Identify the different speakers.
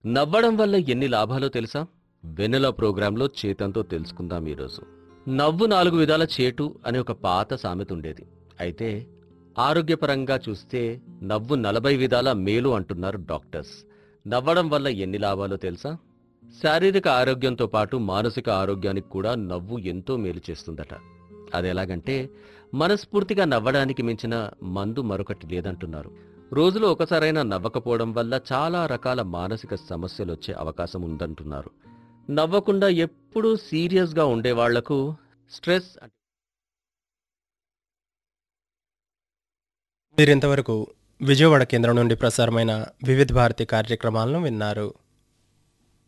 Speaker 1: నవ్వడం వల్ల ఎన్ని లాభాలో తెలుసా వెన్నెల ప్రోగ్రాంలో చేతంతో తెలుసుకుందాం ఈరోజు నవ్వు నాలుగు విధాల చేటు అనే ఒక పాత సామెత ఉండేది అయితే ఆరోగ్యపరంగా చూస్తే నవ్వు నలభై విధాల మేలు అంటున్నారు డాక్టర్స్ నవ్వడం వల్ల ఎన్ని లాభాలో తెలుసా శారీరక ఆరోగ్యంతో పాటు మానసిక ఆరోగ్యానికి కూడా నవ్వు ఎంతో మేలు చేస్తుందట అది ఎలాగంటే మనస్ఫూర్తిగా నవ్వడానికి మించిన మందు మరొకటి లేదంటున్నారు రోజులో ఒకసారైనా నవ్వకపోవడం వల్ల చాలా రకాల మానసిక సమస్యలు వచ్చే అవకాశం ఉందంటున్నారు నవ్వకుండా ఎప్పుడూ సీరియస్గా ఉండేవాళ్లకు స్ట్రెస్
Speaker 2: మీరింతవరకు విజయవాడ కేంద్రం నుండి ప్రసారమైన వివిధ భారతి కార్యక్రమాలను విన్నారు